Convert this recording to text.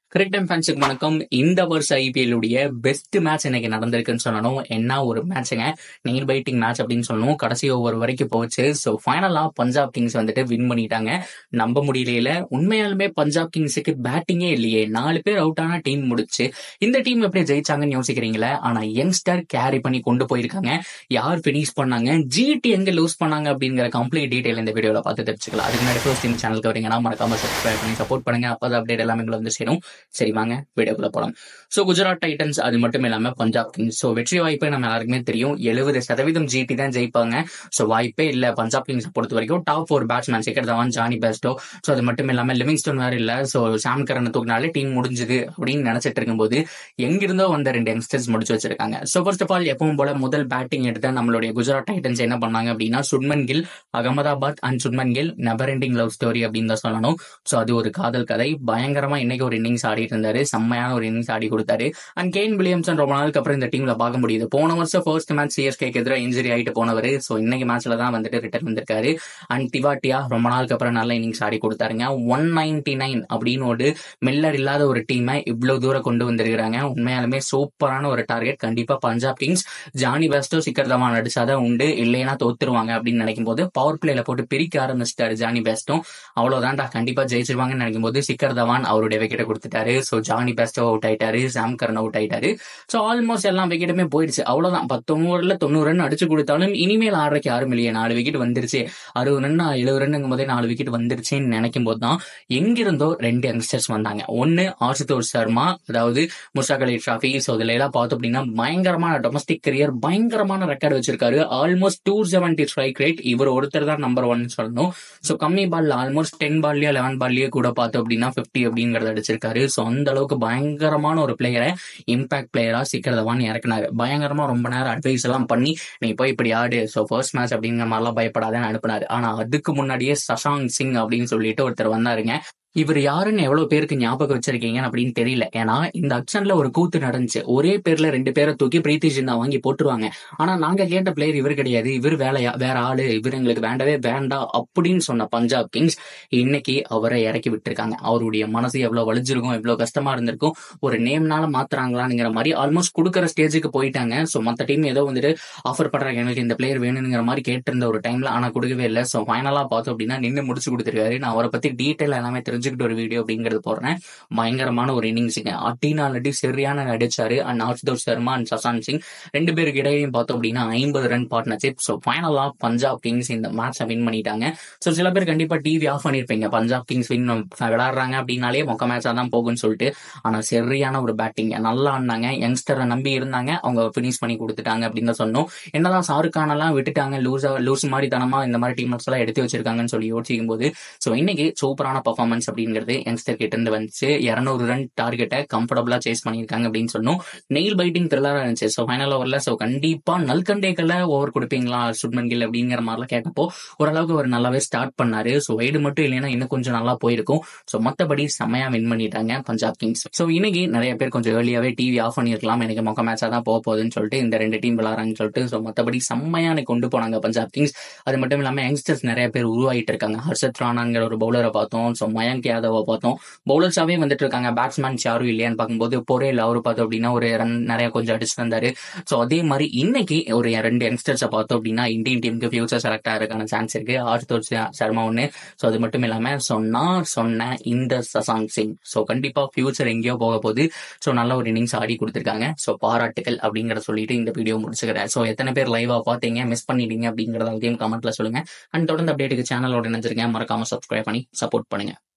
கிரிக் time ஃபேன்ஸுக்கு வணக்கம் இந்த வருஷ ஐபிஎல் உடைய பெஸ்ட் மேட்ச் இன்னைக்கு நடந்திருக்குன்னு சொல்லணும் என்ன ஒரு மேட்சுங்க நெயில் பைட்டிங் மேட்ச் அப்படின்னு சொல்லணும் கடைசி ஓவர் வரைக்கும் போச்சு ஸோ ஃபைனலா பஞ்சாப் கிங்ஸ் வந்துட்டு வின் பண்ணிட்டாங்க நம்ப முடியல உண்மையாலுமே பஞ்சாப் கிங்ஸுக்கு பேட்டிங்கே இல்லையே நாலு பேர் அவுட் ஆன டீம் முடிச்சு இந்த டீம் எப்படி ஜெயிச்சாங்கன்னு யோசிக்கிறீங்களா ஆனா யங்ஸ்டர் கேரி பண்ணி கொண்டு போயிருக்காங்க யார் ஃபினிஷ் பண்ணாங்க ஜிடி எங்க லூஸ் பண்ணாங்க அப்படிங்கிற கம்ப்ளீட் டீடைல் இந்த வீடியோல பார்த்து தெரிஞ்சுக்கலாம் அதுக்கு முன்னாடி ஃபர்ஸ்ட் இந்த சேனலுக்கு வரீங்கன்னா மறக்காம சப்ஸ்கிரைப் பண்ணி சப்போர்ட் பண்ணுங்க அப்போ அப்டேட் எல்லாமே உங்களை வந்து சேரும் சரி வாங்க வீடியோக்குள்ள போலாம் ஸோ குஜராத் டைட்டன்ஸ் அது மட்டும் இல்லாம பஞ்சாப் கிங்ஸ் ஸோ வெற்றி வாய்ப்பு நம்ம எல்லாருக்குமே தெரியும் எழுபது சதவீதம் ஜிடி தான் ஜெயிப்பாங்க ஸோ வாய்ப்பே இல்ல பஞ்சாப் கிங்ஸ் பொறுத்த வரைக்கும் top four batsman Shikhar Dhawan Jonny Bairstow so அது மட்டும் இல்லாம லிவிங்ஸ்டோன் வேற இல்ல ஸோ சாம் கரனை தூக்கினாலே டீம் முடிஞ்சுது அப்படின்னு நினைச்சிட்டு இருக்கும்போது எங்கிருந்தோ வந்த ரெண்டு யங்ஸ்டர்ஸ் முடிச்சு வச்சிருக்காங்க ஸோ ஃபர்ஸ்ட் ஆஃப் ஆல் எப்பவும் போல முதல் பேட்டிங் எடுத்த நம்மளுடைய குஜராத் டைட்டன்ஸ் என்ன பண்ணாங்க அப்படின்னா Shubman Gill Ahmedabad and Shubman Gill never ending love story அப்படின்னு தான் சொல்லணும் ஸோ அது ஒரு காதல் கதை பயங்கரமா இன்னைக்கு ஒரு இன்னிங்ஸ் ஆடிட்டு இருந்தாரு செம்மையான ஒரு இன்னிங்ஸ் ஆடி கொடுத்தாரு அண்ட் கேன் வில்லியம்சன் ரொம்ப நாளுக்கு அப்புறம் இந்த டீம்ல பார்க்க முடியுது போன வருஷம் ஃபர்ஸ்ட் மேட்ச் சிஎஸ்கேக்கு எதிராக இன்ஜுரி ஆயிட்டு போனவர் ஸோ இன்னைக்கு மேட்ச்ல தான் வந்துட்டு ரிட்டர்ன் வந்திருக்காரு அண்ட் திவாட்டியா ரொம்ப நாளுக்கு அப்புறம் நல்ல இன்னிங்ஸ் ஆடி கொடுத்தாருங்க ஒன் நைன்டி நைன் அப்படின்னு ஒரு மில்லர் இல்லாத ஒரு டீமை இவ்வளவு தூரம் கொண்டு வந்திருக்கிறாங்க உண்மையாலுமே சூப்பரான ஒரு டார்கெட் கண்டிப்பா Punjab Kings Jonny Bairstow Shikhar Dhawan அடிச்சாதான் உண்டு இல்லைன்னா தோத்துருவாங்க அப்படின்னு நினைக்கும் போது பவர் பிளேல போட்டு பிரிக்க ஆரம்பிச்சிட்டாரு ஜானி பெஸ்டோ அவ்வளவுதான்டா கண்டிப்பா ஜெயிச்சிருவாங்கன்னு நினைக்கும் போது சிக்கர் தவான் அவருடைய விக்கெட்டை கொடுத்துட்டாரு ஸோ ஜானி பெஸ்டோ அவுட் ஆயிட்டாரு சாம் கரன் அவுட் ஆயிட்டாரு ஸோ ஆல்மோஸ்ட் எல்லாம் விக்கெட்டுமே போயிடுச்சு அவ்வளவுதான் பத்தொன்பதுல தொண்ணூறு ரன் அடிச்சு கொடுத்தாலும் இனிமேல் ஆடுறதுக்கு யாரும் இல்லையே நாலு விக்கெட் வந்துருச்சு அறுபது ரன் எழுபது ரன்னுங்கும் போதே நாலு விக்கெட் வந்துருச்சுன்னு நினைக்கும் போது தான் எங்கிருந்தோ ரெண்டு யங்ஸ்டர்ஸ் வந்தாங்க ஒன்னு ஆசுதோஷ் சர்மா அதாவது முஷாக் அலி ட்ராஃபி ஸோ இதுல எல்லாம் பார்த்தோம் அப்படின்னா பயங்கரமான டொமஸ்டிக் கரியர் பயங்கரமான ரெக்கார்டு வச்சிருக்காரு almost two seventy strike rate இவர் ஒருத்தர் தான் நம்பர் ஒன் சொல்லணும் ஸோ கம்மி பால்ல ஆல்மோஸ்ட் டென் பால்லயே லெவன் பால்லயே கூட பார்த்தோம் அப்படின்னா பிப்டி அப்படிங்கறத அடிச்சிருக்காரு ஸோ அந்த அளவுக்கு பயங்கரமான ஒரு பிளேயரை இம்பாக்ட் பிளேயரா சீக்கிரதவான் இறக்குனாரு பயங்கரமா ரொம்ப நேரம் அட்வைஸ் எல்லாம் பண்ணி நீ போய் இப்படி ஆடு ஸோ ஃபர்ஸ்ட் மேட்ச் அப்படிங்கிற மாதிரிலாம் பயப்படாதன்னு அனுப்புனாரு ஆனா அதுக்கு முன்னாடியே சஷாங்க் சிங் அப்படின்னு சொல்லிட்டு ஒருத்தர் வந்தாருங்க இவர் யாருன்னு எவ்வளவு பேருக்கு ஞாபகம் வச்சிருக்கீங்க அப்படின்னு தெரியல ஏன்னா இந்த அக்ஷன்ல ஒரு கூத்து நடந்துச்சு ஒரே பேர்ல ரெண்டு பேரை தூக்கி பிரீத்தி ஜிந்தா வாங்கி போட்டுருவாங்க ஆனா நாங்க கேட்ட பிளேயர் இவர் கிடையாது இவர் வேலையா வேற ஆளு இவர் எங்களுக்கு வேண்டவே வேண்டாம் அப்படின்னு சொன்ன பஞ்சாப் கிங்ஸ் இன்னைக்கு அவரை இறக்கி விட்டுருக்காங்க அவருடைய மனசு எவ்வளவு வலிஞ்சிருக்கும் எவ்வளவு கஷ்டமா இருந்திருக்கும் ஒரு நேம்னால மாத்துறாங்களாங்கிற மாதிரி ஆல்மோஸ்ட் கொடுக்குற ஸ்டேஜுக்கு போயிட்டாங்க ஸோ மத்த டீம் ஏதோ வந்துட்டு ஆஃபர் பண்றாங்க எனக்கு இந்த பிளேயர் வேணுங்கிற மாதிரி கேட்டிருந்த ஒரு டைம்ல ஆனா கொடுக்கவே இல்லை ஸோ ஃபைனலா பார்த்தோம் அப்படின்னா நின்று முடிச்சு கொடுத்துருக்காரு நான் அவரை பத்தி டீட்டெயில் எல்லாமே தெரிஞ்சுக்கிட்டு ஒரு வீடியோ அப்படிங்கிறது போடுறேன் பயங்கரமான ஒரு இன்னிங்ஸுங்க அட்டினால் அடி சரியான அடிச்சாரு அண்ட் ஆசுதோஷ் சர்மா அண்ட் சசாந்த் சிங் ரெண்டு பேருக்கு இடையிலையும் பார்த்தோம் அப்படின்னா ஐம்பது ரன் பார்ட்னர்ஷிப் ஸோ ஃபைனலா பஞ்சாப் கிங்ஸ் இந்த மேட்சை வின் பண்ணிட்டாங்க ஸோ சில பேர் கண்டிப்பா டிவி ஆஃப் பண்ணிருப்பீங்க பஞ்சாப் கிங்ஸ் வின் விளையாடுறாங்க அப்படின்னாலே மொக்க மேட்சா தான் போகும்னு சொல்லிட்டு ஆனா சரியான ஒரு பேட்டிங் நல்லா ஆடினாங்க யங்ஸ்டரை நம்பி இருந்தாங்க அவங்க பினிஷ் பண்ணி கொடுத்துட்டாங்க அப்படின்னு தான் சொன்னோம் என்னதான் ஷாருக் கான் எல்லாம் விட்டுட்டாங்க லூஸா லூஸ் மாதிரி தனமா இந்த மாதிரி டீம்ஸ் எல்லாம் எடுத்து வச்சிருக்காங்கன்னு சொல்லி யோசிக்கும் போது ஸோ இன்னைக்கு சூப்பரான பர்ஃபார்மன்ஸ் அப்படிங்கிறது யங்ஸ்டர் கிட்ட இருந்து வந்துச்சு இரநூறு ரன் டார்கெட்டை கம்ஃபர்டபுளா சேஸ் பண்ணியிருக்காங்க அப்படின்னு சொன்னோம் நெயில் பைட்டிங் த்ரில்லரா இருந்துச்சு ஸோ ஃபைனல் ஓவர்ல ஸோ கண்டிப்பா நல்கண்டேக்கல்ல ஓவர் கொடுப்பீங்களா சுட்மன் கில் அப்படிங்கிற மாதிரிலாம் கேட்டப்போ ஓரளவுக்கு அவர் நல்லாவே ஸ்டார்ட் பண்ணாரு ஸோ வைடு மட்டும் இல்லைன்னா இன்னும் கொஞ்சம் நல்லா போயிருக்கும் ஸோ மற்றபடி செம்மையா வின் பண்ணிட்டாங்க பஞ்சாப் கிங்ஸ் ஸோ இன்னைக்கு நிறைய பேர் கொஞ்சம் ஏர்லியாவே டிவி ஆஃப் பண்ணிருக்கலாம் எனக்கு மொக்க மேட்சா தான் போக போகுதுன்னு சொல்லிட்டு இந்த ரெண்டு டீம் விளாட்றாங்கன்னு சொல்லிட்டு ஸோ மற்றபடி செம்மையா எனக்கு கொண்டு போனாங்க பஞ்சாப் கிங்ஸ் அது மட்டும் இல்லாம யங்ஸ்டர்ஸ் நிறைய பேர் உருவாயிட்டு இருக்காங்க ஹர்ஷத் ரானாங்கிற ஒரு பவுலரை பார்த்தோம் ஸோ மயங்க் யாதவை பார்த்தோம் பவுலர்ஸாவே வந்துட்டு இருக்காங்க பேட்ஸ்மேன்ஸ் யாரும் இல்லையான்னு பார்க்கும்போது பொரேல் அவரு பார்த்தோம் அப்படின்னா ஒரு ரன் நிறைய கொஞ்சம் அடிச்சு வந்தாரு ஸோ அதே மாதிரி இன்னைக்கு ஒரு ரெண்டு யங்ஸ்டர்ஸை பார்த்தோம் அப்படின்னா இந்தியன் டீமுக்கு ஃபியூச்சர் செலக்ட் ஆகிறதுக்கான சான்ஸ் இருக்கு ஆர்த்தோர் சர்மா ஒன்று ஸோ அது மட்டும் இல்லாம ஸோ நான் சொன்ன இந்த சசாங் சிங் ஸோ கண்டிப்பா ஃபியூச்சர் எங்கேயோ போக போகுது ஸோ நல்ல ஒரு இன்னிங்ஸ் ஆடி கொடுத்துருக்காங்க ஸோ பாராட்டுகள் அப்படிங்கிற சொல்லிட்டு இந்த வீடியோ முடிச்சுக்கிறேன் ஸோ எத்தனை பேர் லைவா பார்த்தீங்க மிஸ் பண்ணிட்டீங்க அப்படிங்கறத அதையும் கமெண்ட்ல சொல்லுங்க அண்ட் தொடர்ந்து அப்டேட்டுக்கு சேனலோட நினைச்சிருக்கேன் மறக்காம சப்ஸ்கிரைப் பண்ணி சப்போர்ட் பண்ணுங்க